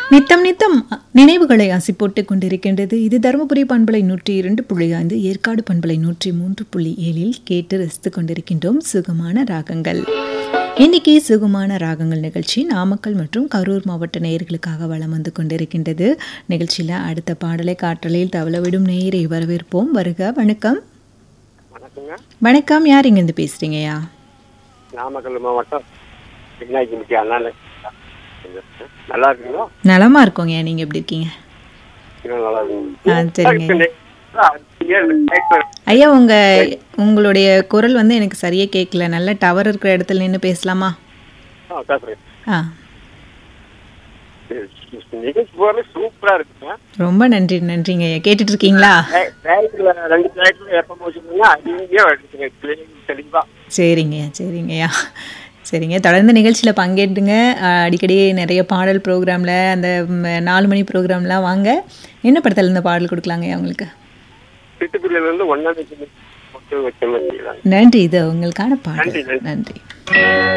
நித்தம் நித்தம் நினைவுகளை ஆசி போட்டுக் கொண்டிருக்கின்றது இது தருமபுரி பண்பலை நூற்றி இரண்டு புள்ளி ஐந்து ஏற்காடு பண்பலை நூற்றி மூன்று புள்ளி ஏழில் கேட்டு ரசித்துக் கொண்டிருக்கின்றோம் சுகமான ராகங்கள் இன்னைக்கு சுகமான ராகங்கள் நிகழ்ச்சி நாமக்கல் மற்றும் கரூர் மாவட்ட நேயர்களுக்காக வலம் வந்து கொண்டிருக்கின்றது நிகழ்ச்சியில் அடுத்த பாடலை காற்றலையில் தவளவிடும் நேயரை வரவேற்போம் வருக வணக்கம் வணக்கங்க வணக்கம் யார் இங்கேருந்து பேசுறீங்கய்யா நாமக்கல் மாவட்டம் விநாயகமிக்கு அண்ணாலே நல்லா இருக்குங்களா நலமா இருக்கோங்கய்யா நீங்க எப்படி இருக்கீங்க இன்னும் நல்லா ஆ, சரிங்க. இருக்குங்க ஐயா உங்க உங்களுடைய குரல் வந்து எனக்கு சரியா கேட்கல நல்ல டவர் இருக்கிற இடத்துல நின்று பேசலாமா பேசுறேன் ஆ நிகழ்ச்சி போறது சூப்பரா இருக்குங்க ரொம்ப நன்றி நன்றிங்க ஐயா கேட்டுட்டு இருக்கீங்களா டயத்துல ரெண்டு டயத்துல எப்ப வச்சுக்கோங்க அதிகமாக எடுத்துங்க தெளிவா சரிங்கய்யா சரிங்கய்யா சரிங்க தொடர்ந்து நிகழ்ச்சியில் பங்கேற்றுங்க அஹ், அடிக்கடி நிறைய பாடல் ப்ரோக்ராமில் அந்த ம், நாலு மணி ப்ரோக்ராம்லாம் வாங்க என்ன படத்தில் இந்த பாடல் கொடுக்கலாங்கய்யா உங்களுக்கு சிட்டுக்குருவில இருந்து ஒன்னா வச்சு வச்ச மாதிரி நன்றி இது உங்களுக்கான பாடல் நன்றி, நன்றி. நன்றி